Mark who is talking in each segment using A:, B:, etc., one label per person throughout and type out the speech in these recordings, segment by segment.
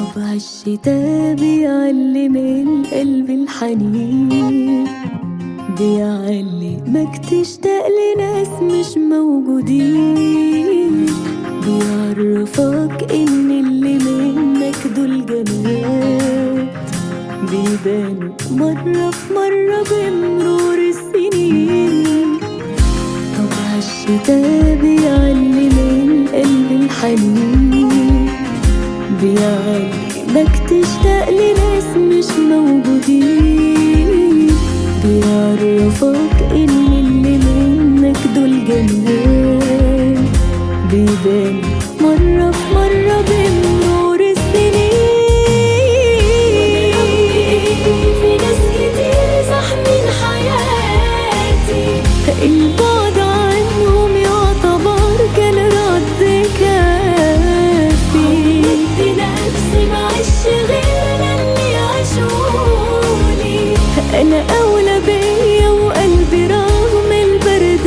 A: طبع الشتا بيعلم القلب الحنين بيعلمك تشتاق لناس مش موجودين بيعرفك ان اللي منك دول جمال بيبانوا مرة في مرة بمرور السنين طبع الشتا بيعلم القلب الحنين بيعلمك تشتاق لناس مش موجودين بيعرفك ان اللي منك دول جمال بيبان مرة في مرة بمرور السنين في ناس كتير زحمين حياتي البعد عنهم يعتبر كان رد كافي نفسي معيش غير اللي عاشوني انا اولى بيا وقلبي رغم البرد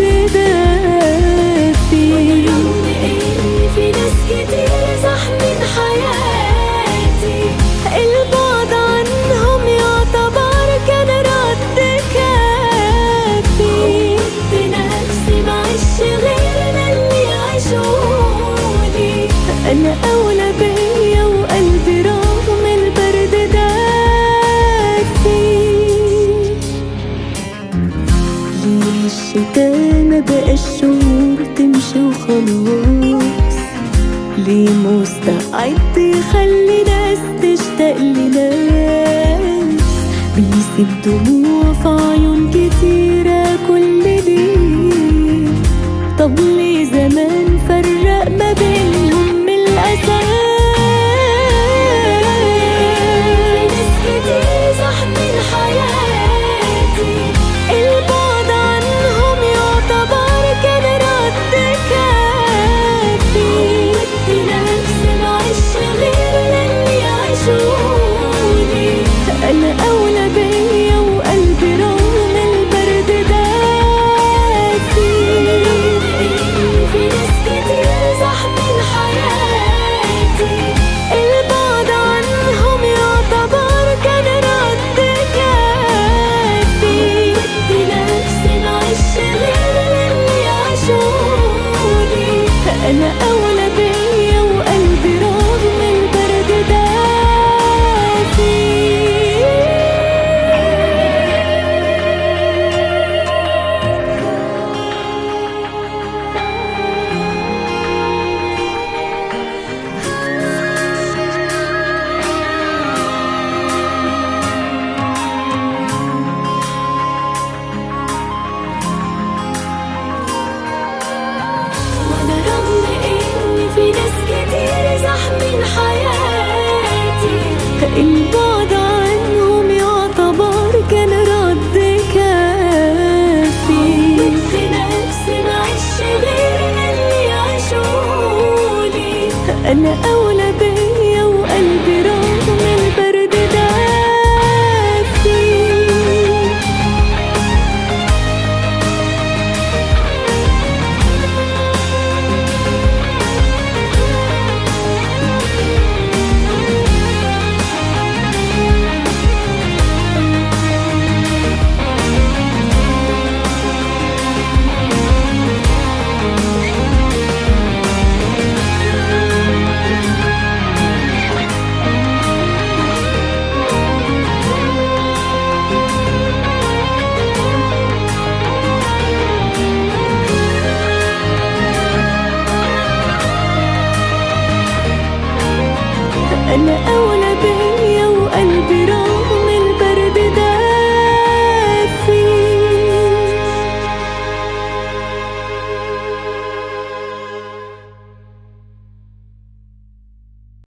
A: دافي رغم ان في ناس كتير زحمين حياتي البعد عنهم يعتبر كان رد كافي نفسي معيش غير اللي عاشوني انا اولى بيا وقلبي رغم البرد دافي ليه الشتا ما بقاش شهور تمشي وخلاص ليه مستعد يخلي ناس تشتاق لناس بيسيب دموع في عيون كتيرة كل ليه طب ليه زمان فرق ما بينهم من الأساس ناس كتير زحمين حياتي البعد عنهم يعتبر كان رد كافي ودي نفسي معيش غير اللي يعيشوني أنا أولى بيا وقلبي رغم البرد دافي في ناس كتير زحمين حياتي البعد عنهم يعتبر كان رد كافي ودي نفسي معيش غير اللي يعيشوني أنا أولى بيا وقلبي رغم البرد دافي وانا رغم ان في ناس كتير زحمين حياتي البعد عنهم يعتبر كان رد كافي كنت نفسي معيش غير اللي يعيشوني انا